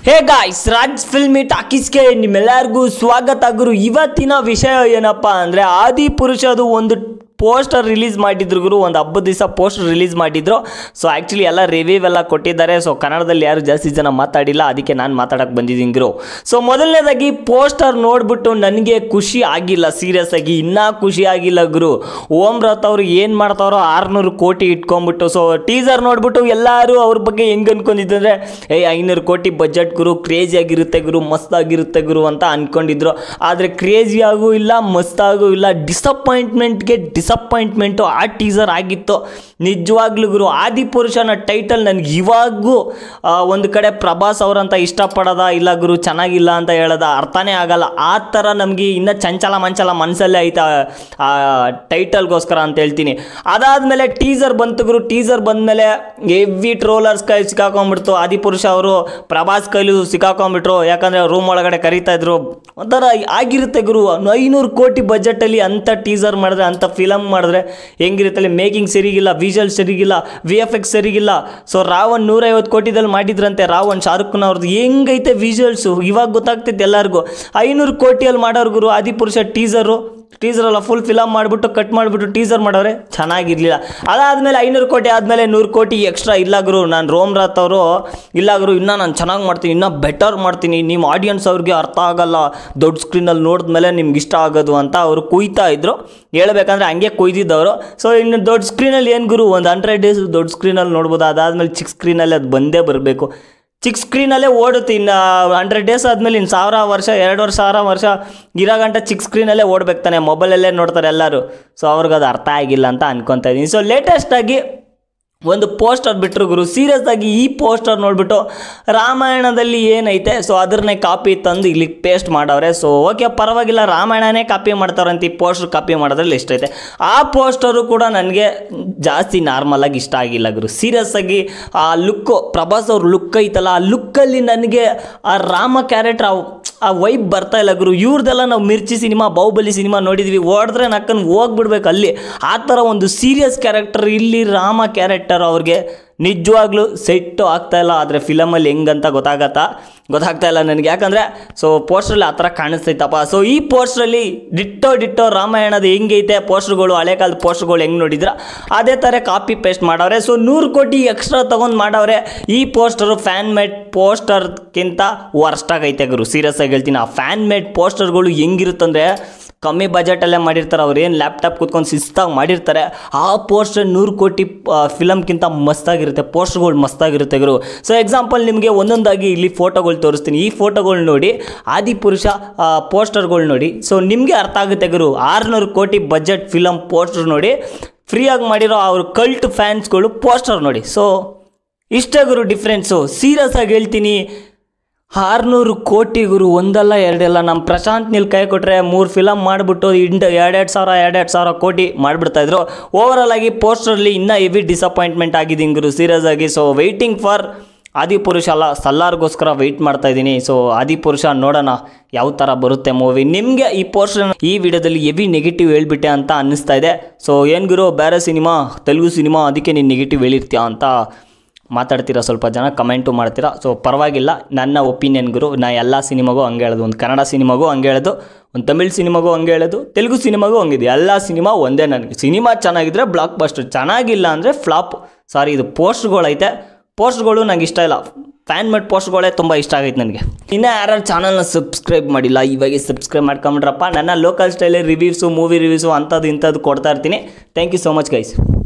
ಹೇ guys Raj filmy ಟಾಕೀಸ್ಗೆ ನಿಮ್ಮೆಲ್ಲರಿಗೂ ಸ್ವಾಗತ ಗುರು ಇವತ್ತಿನ ವಿಷಯ ಏನಪ್ಪ ಅಂದರೆ ಆದಿ ಪುರುಷದು ಒಂದು ಪೋಸ್ಟರ್ ರಿಲೀಸ್ ಮಾಡಿದ್ರು ಗುರು ಒಂದು ಹಬ್ಬದ ದಿವಸ ಪೋಸ್ಟರ್ ರಿಲೀಸ್ ಮಾಡಿದ್ರು ಸೊ ಆ್ಯಕ್ಚುಲಿ ಎಲ್ಲ ರಿವ್ಯೂ ಎಲ್ಲ ಕೊಟ್ಟಿದ್ದಾರೆ ಸೊ ಕನ್ನಡದಲ್ಲಿ ಯಾರು ಜಾಸ್ತಿ ಜನ ಮಾತಾಡಿಲ್ಲ ಅದಕ್ಕೆ ನಾನು ಮಾತಾಡಕ್ಕೆ ಬಂದಿದ್ದೀನಿ ಗುರು ಸೊ ಮೊದಲನೇದಾಗಿ ಪೋಸ್ಟರ್ ನೋಡ್ಬಿಟ್ಟು ನನಗೆ ಖುಷಿ ಆಗಿಲ್ಲ ಸೀರಿಯಸ್ ಆಗಿ ಇನ್ನೂ ಖುಷಿ ಆಗಿಲ್ಲ ಗುರು ಓಂ ರಥ್ ಅವರು ಏನು ಮಾಡ್ತಾರೋ ಆರುನೂರು ಕೋಟಿ ಇಟ್ಕೊಂಡ್ಬಿಟ್ಟು ಸೊ ಟೀಸರ್ ನೋಡ್ಬಿಟ್ಟು ಎಲ್ಲರೂ ಅವ್ರ ಬಗ್ಗೆ ಹೆಂಗೆ ಅನ್ಕೊಂಡಿದ್ದಂದ್ರೆ ಏ ಐನೂರು ಕೋಟಿ ಬಜೆಟ್ ಗುರು ಕ್ರೇಜಿ ಆಗಿರುತ್ತೆ ಗುರು ಮಸ್ತಾಗಿರುತ್ತೆ ಗುರು ಅಂತ ಅನ್ಕೊಂಡಿದ್ರು ಆದರೆ ಕ್ರೇಜಿಯಾಗೂ ಇಲ್ಲ ಮಸ್ತಾಗೂ ಇಲ್ಲ ಡಿಸಪಾಯಿಂಟ್ಮೆಂಟ್ಗೆ ಡಿಸಪಾಯಿಂಟ್ಮೆಂಟು ಆ ಟೀಸರ್ ಆಗಿತ್ತು ನಿಜವಾಗ್ಲೂ ಗುರು ಆದಿಪುರುಷನ ಟೈಟಲ್ ನನಗೆ ಇವಾಗೂ ಆ, ಒಂದು ಕಡೆ ಪ್ರಭಾಸ್ ಅವರಂತ ಇಷ್ಟಪಡೋದ ಇಲ್ಲ ಗುರು ಚೆನ್ನಾಗಿಲ್ಲ ಅಂತ ಹೇಳೋದ ಅರ್ಥನೇ ಆಗಲ್ಲ ಆ ಥರ ನಮಗೆ ಇನ್ನೂ ಚಂಚಲ ಮಂಚಲ ಮನಸ್ಸಲ್ಲೇ ಐತೆ ಆ ಟೈಟಲ್ಗೋಸ್ಕರ ಅಂತ ಹೇಳ್ತೀನಿ ಅದಾದಮೇಲೆ ಟೀಸರ್ ಬಂತು ಗುರು ಟೀಸರ್ ಬಂದಮೇಲೆ ಎವ್ವಿ ಟ್ರೋಲರ್ಸ್ ಕೈ ಸಿಕ್ಕಾಕೊಂಡ್ಬಿಡ್ತು ಆದಿಪುರುಷ ಅವರು ಪ್ರಭಾಸ್ ಕೈಲೂ ಸಿಕ್ಕಾಕೊಂಡ್ಬಿಟ್ರು ಯಾಕಂದರೆ ರೂಮ್ ಒಳಗಡೆ ಕರೀತಾ ಇದ್ರು ಒಂಥರ ಆಗಿರುತ್ತೆ ಗುರು ಐನೂರು ಕೋಟಿ ಬಜೆಟಲ್ಲಿ ಅಂಥ ಟೀಸರ್ ಮಾಡಿದ್ರೆ ಅಂಥ ಫಿಲಮ್ ಮಾಡಿದ್ರೆ ಹೆಂಗಿರುತ್ತೆ ಅಲ್ಲಿ ಮೇಕಿಂಗ್ ಸರಿಗಿಲ್ಲ ವಿಜುವಲ್ ಸರಿಗಿಲ್ಲ ವಿ ಎಫ್ ಎಕ್ಸ್ ಸರಿಗಿಲ್ಲ ಸೊ ರಾವಣ್ ನೂರೈವತ್ತು ಕೋಟಿದಲ್ಲಿ ಮಾಡಿದ್ರಂತೆ ರಾವಣ್ ಶಾರುಖ್ ಖಾನ್ ಅವ್ರದ್ದು ಹೆಂಗೈತೆ ವಿಜುವಲ್ಸು ಇವಾಗ ಗೊತ್ತಾಗ್ತೈತೆ ಎಲ್ಲರಿಗೂ ಐನೂರು ಕೋಟಿಯಲ್ಲಿ ಮಾಡೋರು ಗುರು ಆದಿಪುರುಷ ಟೀಸರು ಟೀಸರ್ ಎಲ್ಲ ಫುಲ್ ಫಿಲಮ್ ಮಾಡಿಬಿಟ್ಟು ಕಟ್ ಮಾಡಿಬಿಟ್ಟು ಟೀಸರ್ ಮಾಡವ್ರೆ ಚೆನ್ನಾಗಿರ್ಲಿಲ್ಲ ಅದಾದಮೇಲೆ ಐನೂರು ಕೋಟಿ ಆದಮೇಲೆ ನೂರು ಕೋಟಿ ಎಕ್ಸ್ಟ್ರಾ ಇಲ್ಲ ಗುರು ನಾನು ರೋಮ್ ರಾತ್ ಅವರು ಇಲ್ಲ ಗುರು ಇನ್ನೂ ನಾನು ಚೆನ್ನಾಗಿ ಮಾಡ್ತೀನಿ ಇನ್ನೂ ಬೆಟರ್ ಮಾಡ್ತೀನಿ ನಿಮ್ಮ ಆಡಿಯನ್ಸ್ ಅವ್ರಿಗೆ ಅರ್ಥ ಆಗಲ್ಲ ದೊಡ್ಡ ಸ್ಕ್ರೀನಲ್ಲಿ ನೋಡಿದ್ಮೇಲೆ ನಿಮ್ಗೆ ಇಷ್ಟ ಆಗೋದು ಅಂತ ಅವರು ಕುಯ್ತಾ ಇದ್ರು ಹೇಳ್ಬೇಕಂದ್ರೆ ಹಂಗೆ ಕೊಯ್ದಿದ್ದವರು ಸೊ ಇನ್ನು ದೊಡ್ಡ ಸ್ಕ್ರೀನಲ್ಲಿ ಏನು ಗುರು ಒಂದು ಹಂಡ್ರೆಡ್ ಡೇಸ್ ದೊಡ್ಡ ಸ್ಕ್ರೀನಲ್ಲಿ ನೋಡ್ಬೋದು ಅದಾದಮೇಲೆ ಚಿಕ್ಕ ಸ್ಕ್ರೀನಲ್ಲಿ ಅದು ಬಂದೇ ಬರಬೇಕು ಚಿಕ್ಕ ಸ್ಕ್ರೀನಲ್ಲೇ ಓಡುತ್ತೆ ಇನ್ನು ಹಂಡ್ರೆಡ್ ಡೇಸ್ ಆದಮೇಲೆ ಇನ್ನು ಸಾವಿರ ವರ್ಷ ಎರಡು ವರ್ಷ ಸಾವಿರ ವರ್ಷ ಇರೋ ಗಂಟ ಚಿಕ್ಕ ಸ್ಕ್ರೀನಲ್ಲೇ ಓಡ್ಬೇಕು ತಾನೆ ಮೊಬೈಲಲ್ಲೇ ನೋಡ್ತಾರೆ ಎಲ್ಲರೂ ಸೊ ಅವ್ರಿಗೆ ಅದು ಅರ್ಥ ಆಗಿಲ್ಲ ಅಂತ ಅನ್ಕೊತಾ ಇದ್ದೀನಿ ಸೊ ಲೇಟೆಸ್ಟಾಗಿ ಒಂದು ಪೋಸ್ಟರ್ ಬಿಟ್ಟರು ಗುರು ಸೀರಿಯಸ್ ಆಗಿ ಈ ಪೋಸ್ಟರ್ ನೋಡಿಬಿಟ್ಟು ರಾಮಾಯಣದಲ್ಲಿ ಏನೈತೆ ಸೊ ಅದನ್ನೇ ಕಾಪಿ ತಂದು ಇಲ್ಲಿ ಪೇಸ್ಟ್ ಮಾಡವ್ರೆ ಸೊ ಓಕೆ ಪರವಾಗಿಲ್ಲ ರಾಮಾಯಣನೇ ಕಾಪಿ ಮಾಡ್ತಾರಂತ ಈ ಪೋಸ್ಟರ್ ಕಾಪಿ ಮಾಡೋದ್ರಲ್ಲಿ ಇಷ್ಟ ಐತೆ ಆ ಪೋಸ್ಟರು ಕೂಡ ನನಗೆ ಜಾಸ್ತಿ ನಾರ್ಮಲ್ ಆಗಿ ಇಷ್ಟ ಆಗಿಲ್ಲ ಗುರು ಸೀರಿಯಸ್ ಆಗಿ ಆ ಲುಕ್ಕು ಪ್ರಭಾಸ್ ಅವ್ರ ಲುಕ್ ಐತಲ್ಲ ಆ ಲುಕ್ಕಲ್ಲಿ ನನಗೆ ಆ ರಾಮ ಕ್ಯಾರೆಕ್ಟರ್ ಆ ವೈಬ್ ಬರ್ತಾ ಇಲ್ಲ ಗುರು ಇವ್ರದೆಲ್ಲ ನಾವು ಮಿರ್ಚಿ ಸಿನಿಮಾ ಬಾಹುಬಲಿ ಸಿನಿಮಾ ನೋಡಿದ್ವಿ ಓಡಿದ್ರೆ ನಕ್ಕನ್ನು ಹೋಗ್ಬಿಡ್ಬೇಕು ಅಲ್ಲಿ ಆ ಥರ ಒಂದು ಸೀರಿಯಸ್ ಕ್ಯಾರೆಕ್ಟರ್ ಇಲ್ಲಿ ರಾಮ ಕ್ಯಾರೆಕ್ಟರ್ ಅವ್ರಿಗೆ ನಿಜವಾಗ್ಲೂ ಸೆಟ್ಟು ಆಗ್ತಾ ಇಲ್ಲ ಆದರೆ ಫಿಲಮಲ್ಲಿ ಹೆಂಗಂತ ಗೊತ್ತಾಗತ್ತಾ ಗೊತ್ತಾಗ್ತಾ ಇಲ್ಲ ನನಗೆ ಯಾಕಂದರೆ ಸೊ ಪೋಸ್ಟ್ರಲ್ಲಿ ಆ ಥರ ಕಾಣಿಸ್ತೈತಪ್ಪ ಸೊ ಈ ಪೋಸ್ಟ್ರಲ್ಲಿ ಡಿಟ್ಟೋ ಡಿಟ್ಟೋ ರಾಮಾಯಣದ ಹೆಂಗೈತೆ ಪೋಸ್ಟ್ರುಗಳು ಹಳೆ ಕಾಲದ ಪೋಸ್ಟ್ರುಗಳು ಹೆಂಗೆ ನೋಡಿದ್ರ ಅದೇ ಥರ ಕಾಪಿ ಪೇಸ್ಟ್ ಮಾಡವ್ರೆ ಸೊ ನೂರು ಕೋಟಿ ಎಕ್ಸ್ಟ್ರಾ ತೊಗೊಂಡು ಮಾಡವ್ರೆ ಈ ಪೋಸ್ಟರು ಫ್ಯಾನ್ ಮೇಡ್ ಪೋಸ್ಟರ್ಗಿಂತ ವರ್ಸ್ಟ್ ಆಗೈತೆ ಗುರು ಸೀರಿಯಸ್ ಆಗಿ ಹೇಳ್ತೀನಿ ಆ ಫ್ಯಾನ್ ಮೇಡ್ ಪೋಸ್ಟರ್ಗಳು ಹೆಂಗಿರುತ್ತಂದರೆ ಕಮ್ಮಿ ಬಜೆಟಲ್ಲೇ ಮಾಡಿರ್ತಾರೆ ಅವ್ರು ಏನು ಲ್ಯಾಪ್ಟಾಪ್ ಕೂತ್ಕೊಂಡು ಶಿಸ್ತಾಗಿ ಮಾಡಿರ್ತಾರೆ ಆ ಪೋಸ್ಟರ್ ನೂರು ಕೋಟಿ ಫಿಲಮ್ಗಿಂತ ಮಸ್ತಾಗಿರುತ್ತೆ ಪೋಸ್ಟರ್ಗಳು ಮಸ್ತಾಗಿರುತ್ತೆ ಗುರು ಸೊ ಎಕ್ಸಾಂಪಲ್ ನಿಮಗೆ ಒಂದೊಂದಾಗಿ ಇಲ್ಲಿ ಫೋಟೋಗಳು ತೋರಿಸ್ತೀನಿ ಈ ಫೋಟೋಗಳು ನೋಡಿ ಆದಿಪುರುಷ ಪೋಸ್ಟರ್ಗಳು ನೋಡಿ ಸೊ ನಿಮಗೆ ಅರ್ಥ ಆಗುತ್ತೆ ಗುರು ಆರುನೂರು ಕೋಟಿ ಬಜೆಟ್ ಫಿಲಮ್ ಪೋಸ್ಟರ್ ನೋಡಿ ಫ್ರೀಯಾಗಿ ಮಾಡಿರೋ ಅವ್ರ ಕಲ್ಟ್ ಫ್ಯಾನ್ಸ್ಗಳು ಪೋಸ್ಟರ್ ನೋಡಿ ಸೊ ಇಷ್ಟೇ ಗುರು ಡಿಫ್ರೆನ್ಸು ಸೀರಿಯಸ್ ಆಗಿ ಹೇಳ್ತೀನಿ ಆರುನೂರು ಕೋಟಿ ಗುರು ಒಂದಲ್ಲ ಎರಡಲ್ಲ ನಮ್ಮ ಪ್ರಶಾಂತ್ ನೀಲ್ ಕೈ ಕೊಟ್ಟರೆ ಮೂರು ಫಿಲಮ್ ಮಾಡಿಬಿಟ್ಟು ಇಂಡ ಎರಡೆರಡು ಸಾವಿರ ಎರಡೆರಡು ಸಾವಿರ ಕೋಟಿ ಮಾಡಿಬಿಡ್ತಾಯಿದ್ರು ಓವರಾಲ್ ಆಗಿ ಪೋಸ್ಟರಲ್ಲಿ ಇನ್ನೂ ಹೆವಿ ಡಿಸಪಾಯಿಂಟ್ಮೆಂಟ್ ಆಗಿದ್ದೀನಿ ಗುರು ಸೀರಿಯಸ್ ಆಗಿ ಸೊ ವೆಯ್ಟಿಂಗ್ ಫಾರ್ ಆದಿಪುರುಷ ಅಲ್ಲ ಸಲ್ಲಾರ್ಗೋಸ್ಕರ ವೆಯ್ಟ್ ಮಾಡ್ತಾ ಇದ್ದೀನಿ ಸೊ ಆದಿಪುರುಷ ನೋಡೋಣ ಯಾವ ಥರ ಬರುತ್ತೆ ಮೂವಿ ನಿಮಗೆ ಈ ಪೋಸ್ಟರ್ ಈ ವಿಡಿಯೋದಲ್ಲಿ ಹೆವಿ ನೆಗೆಟಿವ್ ಹೇಳ್ಬಿಟ್ಟೆ ಅಂತ ಅನ್ನಿಸ್ತಾ ಇದೆ ಸೊ ಏನು ಗುರು ಬೇರೆ ಸಿನಿಮಾ ತೆಲುಗು ಸಿನಿಮಾ ಅದಕ್ಕೆ ನೀನು ನೆಗೆಟಿವ್ ಹೇಳಿರ್ತೀಯ ಅಂತ ಮಾತಾಡ್ತೀರಾ ಸ್ವಲ್ಪ ಜನ ಕಮೆಂಟು ಮಾಡ್ತೀರಾ ಸೊ ಪರವಾಗಿಲ್ಲ ನನ್ನ ಒಪಿನಿಯನ್ ಗುರು ನಾ ಎಲ್ಲ ಸಿನಿಮಾಗೂ ಹಂಗೆ ಹೇಳೋದು ಒಂದು ಕನ್ನಡ ಸಿನಿಮಾಗೂ ಹಂಗೆ ಹೇಳೋದು ಒಂದು ತಮಿಳ್ ಸಿನಿಮಾಗೂ ಹಂಗೆ ಹೇಳೋದು ತೆಲುಗು ಸಿನಿಮಾಗೂ ಹಂಗಿದೆ ಎಲ್ಲ ಸಿನಿಮಾ ಒಂದೇ ನನಗೆ ಸಿನಿಮಾ ಚೆನ್ನಾಗಿದ್ರೆ ಬ್ಲಾಕ್ ಬಸ್ಟರ್ ಚೆನ್ನಾಗಿಲ್ಲ ಅಂದರೆ ಫ್ಲಾಪ್ ಸಾರಿ ಇದು ಪೋಸ್ಟ್ಗಳೈತೆ ಪೋಸ್ಟ್ಗಳು ನಂಗೆ ಇಷ್ಟ ಇಲ್ಲ ಫ್ಯಾನ್ ಮೇಡ್ ಪೋಸ್ಟ್ಗಳೇ ತುಂಬ ಇಷ್ಟ ಆಗೈತೆ ನನಗೆ ಇನ್ನೂ ಯಾರು ಚಾನಲ್ನ ಸಬ್ಸ್ಕ್ರೈಬ್ ಮಾಡಿಲ್ಲ ಇವಾಗ ಸಬ್ಸ್ಕ್ರೈಬ್ ಮಾಡ್ಕೊಂಬಿಡ್ರಪ್ಪ ನನ್ನ ಲೋಕಲ್ ಸ್ಟೈಲೇ ರಿವ್ಯೂಸು ಮೂವಿ ರಿವ್ಯೂಸು ಅಂಥದ್ದು ಇಂಥದ್ದು ಕೊಡ್ತಾ ಇರ್ತೀನಿ thank you so much guys